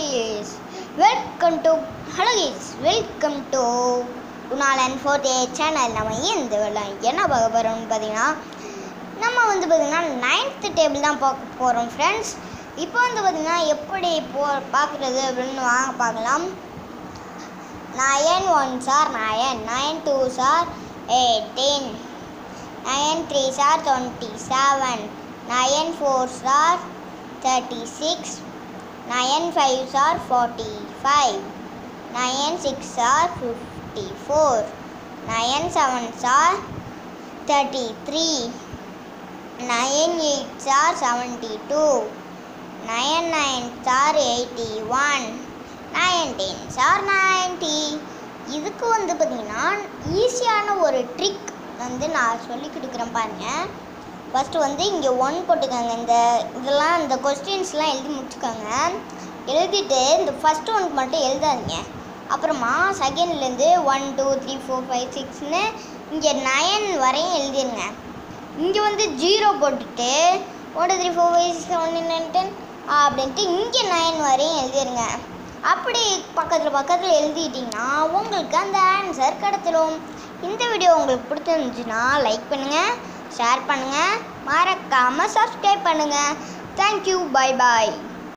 case welcome to hello guys welcome to Kunal and fourth A channel நம்ம இந்த வேலை என்ன பார்க்க போகிறோம்னு பார்த்தீங்கன்னா நம்ம வந்து பார்த்திங்கன்னா நைன்த்து டேபிள் தான் பார்க்க போகிறோம் ஃப்ரெண்ட்ஸ் இப்போ வந்து பார்த்திங்கன்னா எப்படி போ பார்க்குறது அப்படின்னு வாங்க பார்க்கலாம் nine one are nine nine two are eighteen nine three are twenty seven nine four are thirty six nine five are forty five nine six are fifty four nine seven are thirty three nine eight are seventy two nine nine are eighty one nine ten are ninety இதுக்கு வந்து பார்த்திங்கன்னா ஈஸியான ஒரு trick வந்து நான் சொல்லி கொடுக்குறேன் பாருங்க ஃபஸ்ட்டு வந்து இங்கே ஒன் போட்டுக்கோங்க இந்த இதெல்லாம் இந்த கொஸ்டின்ஸ்லாம் எழுதி முடிச்சுக்கோங்க எழுதிட்டு இந்த ஃபஸ்ட்டு ஒனுக்கு மட்டும் எழுதாதீங்க அப்புறமா செகண்ட்லேருந்து one two three four five சிக்ஸ்னு இங்கே நயன் வரையும் எழுதிருங்க இங்கே வந்து ஜீரோ போட்டுட்டு one two three four five six seven nine ten அப்படின்ட்டு இங்கே நைன் வரையும் எழுதிருங்க அப்படி பக்கத்தில் பக்கத்தில் எழுதிட்டிங்கன்னா உங்களுக்கு அந்த ஆன்சர் கிடச்சிடும் இந்த வீடியோ உங்களுக்கு பிடிச்சிருந்துச்சுன்னா லைக் பண்ணுங்கள் ஷேர் பண்ணுங்கள் மறக்காமல் சப்ஸ்கிரைப் பண்ணுங்கள் தேங்க்யூ பை பாய்